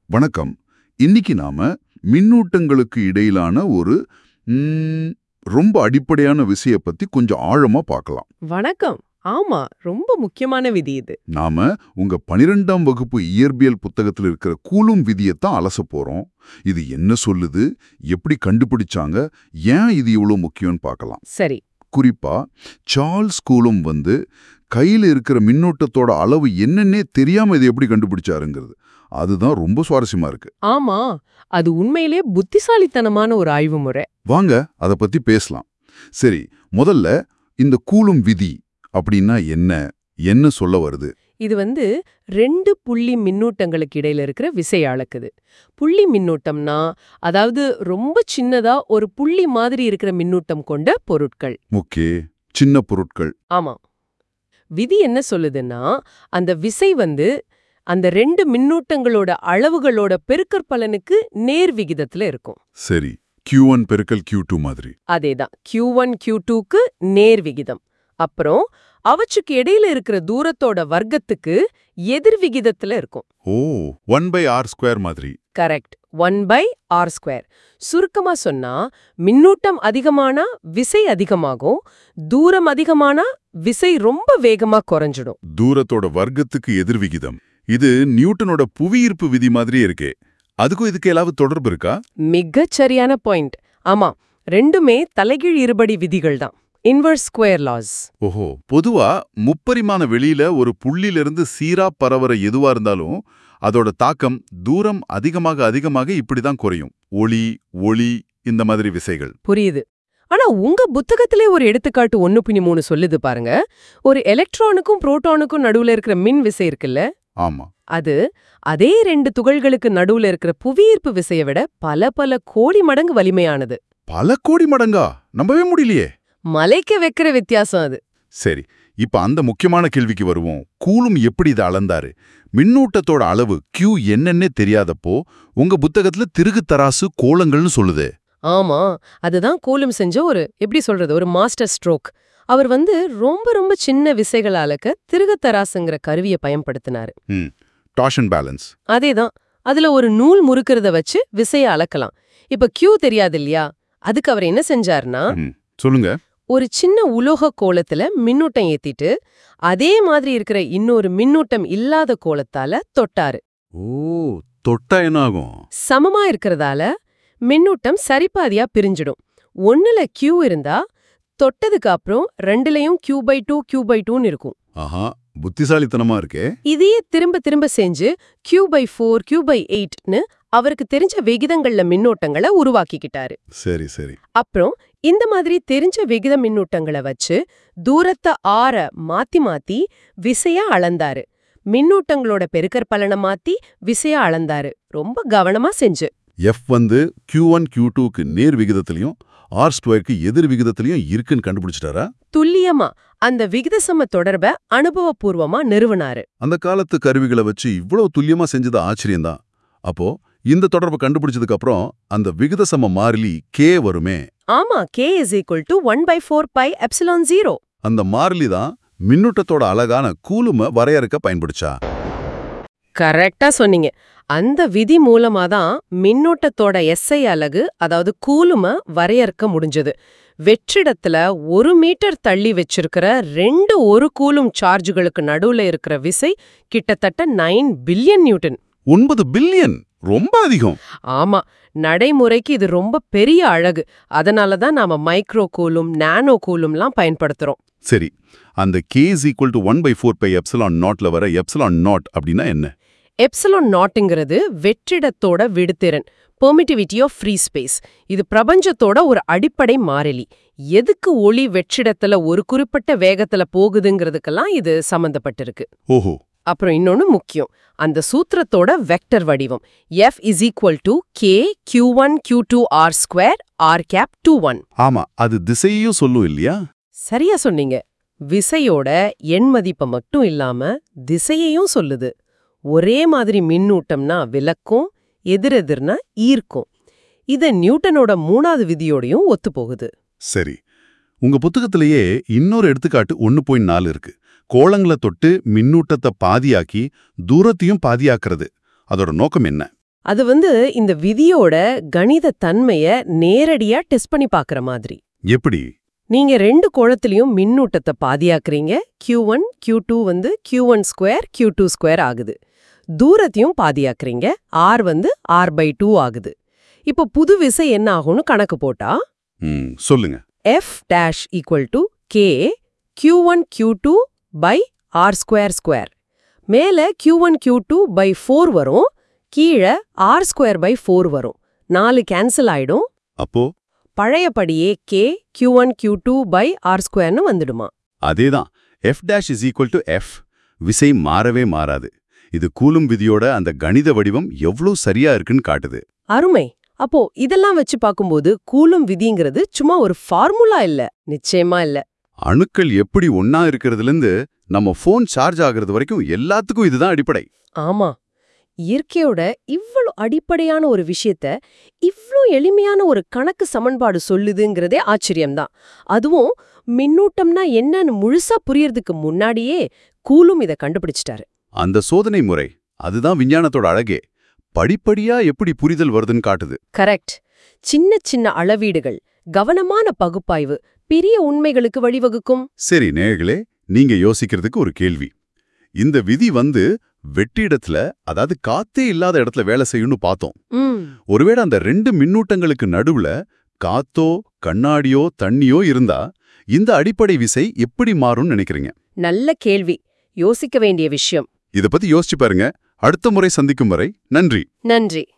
வணக்கம் இன்னைக்கு நாம மின்னூட்டங்களுக்கு இடையிலான ஒரு ம், ரொம்ப அடிப்படையான விஷய பத்தி கொஞ்சம் ஆழமா பார்க்கலாம் வணக்கம் ஆமா ரொம்ப முக்கியமான விதி இது நாம உங்க பனிரெண்டாம் வகுப்பு இயற்பியல் புத்தகத்துல இருக்கிற கூலும் விதியைத்தான் அலச போறோம் இது என்ன சொல்லுது எப்படி கண்டுபிடிச்சாங்க ஏன் இது இவ்வளவு முக்கியம்னு பார்க்கலாம் சரி குறிப்பா சார்ல்ஸ் கூலும் வந்து கையில இருக்கிற மின்னோட்டத்தோட அளவு என்னன்னே தெரியாம இதை எப்படி கண்டுபிடிச்சாருங்கிறது அதுதான் ரொம்ப சுவாரஸ்யமா இருக்கு ஆமா அது உண்மையிலே புத்திசாலித்தனமான ஒரு ஆய்வு முறை வாங்க அத பத்தி பேசலாம் சரி முதல்ல இந்த கூலும் விதி அப்படின்னா என்ன என்ன சொல்ல வருது இது வந்து ரெண்டு புள்ளி மின்னூட்டங்களுக்கு இடையில இருக்கிற விசை அளக்குது புள்ளி மின்னூட்டம்னா அதாவது ரொம்ப சின்னதா ஒரு புள்ளி மாதிரி இருக்கிற மின்னூட்டம் கொண்ட பொருட்கள் ஓகே சின்ன பொருட்கள் ஆமா விதி என்ன சொல்லுதுன்னா அந்த விசை வந்து அந்த ரெண்டு மின்னூட்டங்களோட அளவுகளோட பெருக்கற்பலனுக்கு நேர் விகிதத்துல இருக்கும் சரி கியூ ஒன் பெருக்கல் கியூ டூ மாதிரி அதேதான் Q1 ஒன் கியூ டூக்கு நேர் விகிதம் அப்புறம் அவற்றுக்கு இடையில இருக்கிற தூரத்தோட வர்க்கத்துக்கு எதிர் விகிதத்துல இருக்கும் ஓ ஒன் பை ஆர் ஸ்கொயர் மாதிரி correct one by R square சுருக்கமா சொன்னா மின்னூட்டம் அதிகமானா விசை அதிகமாகும் தூரம் அதிகமானா விசை ரொம்ப வேகமா குறைஞ்சிடும் தூரத்தோட வர்க்கத்துக்கு எதிர்விகிதம் இது நியூட்டனோட புவியீர்ப்பு விதி மாதிரியே இருக்கே அதுக்கும் இதுக்கு ஏதாவது தொடர்பு இருக்கா மிகச் சரியான பாயிண்ட் ஆமா ரெண்டுமே தலைகீழ் இருபடி விதிகள் தான் இன்வர்ஸ் ஸ்கொயர் லாஸ் ஓஹோ பொதுவா முப்பரிமாண வெளியில ஒரு புள்ளியிலிருந்து சீரா பரவற எதுவா இருந்தாலும் அதோட தாக்கம் தூரம் அதிகமாக அதிகமாக இப்படிதான் குறையும் ஒளி ஒளி இந்த மாதிரி விசைகள் புரியுது ஆனா உங்க புத்தகத்திலே ஒரு எடுத்துக்காட்டு ஒன்னு புள்ளி மூணு சொல்லுது பாருங்க ஒரு எலக்ட்ரானுக்கும் புரோட்டானுக்கும் நடுவுல இருக்கிற மின் விசை இருக்குல்ல ஆமா அது அதே ரெண்டு துகள்களுக்கு நடுவுல இருக்கிற புவியீர்ப்பு விசையை விட பல பல கோடி மடங்கு வலிமையானது பல கோடி மடங்கா நம்பவே முடியலையே மலைக்க வைக்கிற வித்தியாசம் அது சரி இப்ப அந்த முக்கியமான கேள்விக்கு வருவோம் கூலும் எப்படி இதை அளந்தாரு மின்னூட்டத்தோட அளவு Q என்னன்னே தெரியாதப்போ உங்க புத்தகத்துல திருகு தராசு கோலங்கள்னு சொல்லுதே ஆமா அதுதான் கூலும் செஞ்ச ஒரு எப்படி சொல்றது ஒரு மாஸ்டர் ஸ்ட்ரோக் அவர் வந்து ரொம்ப ரொம்ப சின்ன விசைகள் அளக்க திருகத்தராசுங்கிற கருவியை பயன்படுத்தினாரு ம் டாஷன் பேலன்ஸ் அதேதான் அதுல ஒரு நூல் முறுக்கிறத வச்சு விசைய அளக்கலாம் இப்ப கியூ தெரியாது இல்லையா அதுக்கு அவர் என்ன செஞ்சாருன்னா ம் சொல்லுங்க ஒரு சின்ன உலோக கோலத்துல மின்னூட்டம் ஏத்திட்டு அதே மாதிரி இருக்கிற இன்னொரு மின்னூட்டம் இல்லாத கோலத்தால தொட்டாரு ஓ தொட்டா என்ன ஆகும் சமமா இருக்கிறதால மின்னூட்டம் சரிபாதியா பிரிஞ்சிடும் ஒண்ணுல கியூ இருந்தா தொட்டதுக்கு அப்புறம் ரெண்டுலயும் Q by two Q by டூன்னு இருக்கும் ஆஹா புத்திசாலித்தனமா இருக்கே இதையே திரும்ப திரும்ப செஞ்சு Q by four Q by எயிட்னு அவருக்கு தெரிஞ்ச விகிதங்கள்ல மின்னோட்டங்களை உருவாக்கிக்கிட்டாரு சரி சரி அப்புறம் இந்த மாதிரி தெரிஞ்ச விகித மின்னூட்டங்களை வச்சு தூரத்தை ஆற மாத்தி மாத்தி விசையா அளந்தாரு மின்னூட்டங்களோட பெருக்கற் பலனை மாத்தி விசையா அளந்தாரு ரொம்ப கவனமா செஞ்சு எஃப் வந்து Q ஒன் கியூ டூக்கு நேர் விகிதத்திலையும் ஆர் ஸ்கொயருக்கு எதிர் விகிதத்திலையும் இருக்குன்னு கண்டுபிடிச்சிட்டாரா துல்லியமா அந்த விகிதசம தொடர்பை அனுபவபூர்வமா நிறுவனாரு அந்த காலத்து கருவிகளை வச்சு இவ்வளவு துல்லியமா செஞ்சது ஆச்சரியம்தான் அப்போ இந்த தொடர்பை கண்டுபிடிச்சதுக்கு அப்புறம் அந்த விகிதசம மாறிலி கே வருமே ஆமா K is equal to one by four pi epsilon zero அந்த மாறிலி தான் மின்னூட்டத்தோட அழகான கூலும வரையறுக்க பயன்படுச்சா கரெக்டா சொன்னீங்க அந்த விதி மூலமா தான் மின்னோட்டத்தோட எஸ்ஐ அலகு அதாவது கூலும வரையறுக்க முடிஞ்சது வெற்றிடத்துல ஒரு மீட்டர் தள்ளி வச்சிருக்கிற ரெண்டு ஒரு கூலும் சார்ஜுகளுக்கு நடுவுல இருக்கிற விசை கிட்டத்தட்ட நைன் பில்லியன் நியூட்டன் ஒன்பது பில்லியன் ரொம்ப அதிகம் ஆமா நடைமுறைக்கு இது ரொம்ப பெரிய அழகு அதனால தான் நாம மைக்ரோ கூலும் நானோ கூலும்லாம் பயன்படுத்துறோம் சரி அந்த K is equal to one by four pi epsilon நாட்ல வர எப்சலான் நாட் அப்படின்னா என்ன எப்சலான் நாட்டுங்கிறது வெற்றிடத்தோட விடுதிறன் பெர்மிட்டிவிட்டி ஆஃப் ஃப்ரீ ஸ்பேஸ் இது பிரபஞ்சத்தோட ஒரு அடிப்படை மாறிலி எதுக்கு ஒளி வெற்றிடத்துல ஒரு குறிப்பிட்ட வேகத்துல போகுதுங்கிறதுக்கெல்லாம் இது சம்பந்தப்பட்டிருக்கு ஓஹோ அப்புறம் இன்னொன்னு முக்கியம் அந்த சூத்திரத்தோட வெக்டர் வடிவம் F is equal to K Q one Q two R square R cap two one ஆமா அது திசையையும் சொல்லும் இல்லையா சரியா சொன்னீங்க விசையோட எண் மதிப்பை மட்டும் இல்லாம திசையையும் சொல்லுது ஒரே மாதிரி மின்னூட்டம்னா விலக்கும் எதிரெதிர்னா ஈர்க்கும் இத நியூட்டனோட மூணாவது விதியோடையும் ஒத்துப்போகுது சரி உங்க புத்தகத்திலேயே இன்னொரு எடுத்துக்காட்டு ஒன்னு பாயிண்ட் நாலு இருக்கு கோளங்களை தொட்டு மின்னூட்டத்தை பாதியாக்கி தூரத்தையும் பாதியாக்குறது அதோட நோக்கம் என்ன அது வந்து இந்த விதியோட கணித தன்மைய நேரடியா டெஸ்ட் பண்ணி பார்க்கற மாதிரி எப்படி நீங்க ரெண்டு குளத்திலையும் மின்னூட்டத்தை பாதியாக்குறீங்க Q1 ஒன் கியூ டூ வந்து Q1 one square Q two square ஆகுது தூரத்தையும் பாதியாக்குறீங்க R வந்து R பை டூ ஆகுது இப்போ புது விசை என்ன ஆகும்னு கணக்கு போட்டா ம் சொல்லுங்க F dash equal to K Q one Q two by R square square மேலே Q one Q two by four வரும் கீழே ஆர் ஸ்கொயர் பை ஃபோர் வரும் நாலு கேன்சல் ஆயிடும் அப்போ பழையபடியே K Q one Q two by R ஸ்கொயர்னு வந்துடுமா அதேதான் F dash is equal to F விசை மாறவே மாறாது இது கூலும் விதியோட அந்த கணித வடிவம் எவ்வளவு சரியா இருக்குன்னு காட்டுது அருமை அப்போ இதெல்லாம் வச்சு பார்க்கும்போது கூலும் விதிங்கிறது சும்மா ஒரு ஃபார்முலா இல்ல நிச்சயமா இல்ல அணுக்கள் எப்படி ஒன்னா இருக்கிறதுலேருந்து நம்ம ஃபோன் சார்ஜ் ஆகுறது வரைக்கும் எல்லாத்துக்கும் இதுதான் அடிப்படை ஆமா இயற்கையோட இவ்வளவு அடிப்படையான ஒரு விஷயத்த இவ்ளோ எளிமையான ஒரு கணக்கு சமன்பாடு சொல்லுதுங்கிறதே ஆச்சரியம்தான் அதுவும் மின்னூட்டம்னா என்னன்னு முழுசா புரியறதுக்கு முன்னாடியே கூலும் இத கண்டுபிடிச்சிட்டாரு அந்த சோதனை முறை அதுதான் விஞ்ஞானத்தோட அழகே படிப்படியா எப்படி புரிதல் வருதுன்னு காட்டுது கரெக்ட் சின்ன சின்ன அளவீடுகள் கவனமான பகுப்பாய்வு பெரிய உண்மைகளுக்கு வழிவகுக்கும் சரி நேயர்களே நீங்க யோசிக்கிறதுக்கு ஒரு கேள்வி இந்த விதி வந்து வெற்றிடத்துல அதாவது காத்தே இல்லாத இடத்துல வேலை செய்யும்னு பார்த்தோம் ம் ஒருவேளை அந்த ரெண்டு மின்னூட்டங்களுக்கு நடுவுல காத்தோ கண்ணாடியோ தண்ணியோ இருந்தா இந்த அடிப்படை விசை எப்படி மாறும்னு நினைக்கிறீங்க நல்ல கேள்வி யோசிக்க வேண்டிய விஷயம் இத பத்தி யோசிச்சு பாருங்க அடுத்த முறை சந்திக்கும் வரை நன்றி நன்றி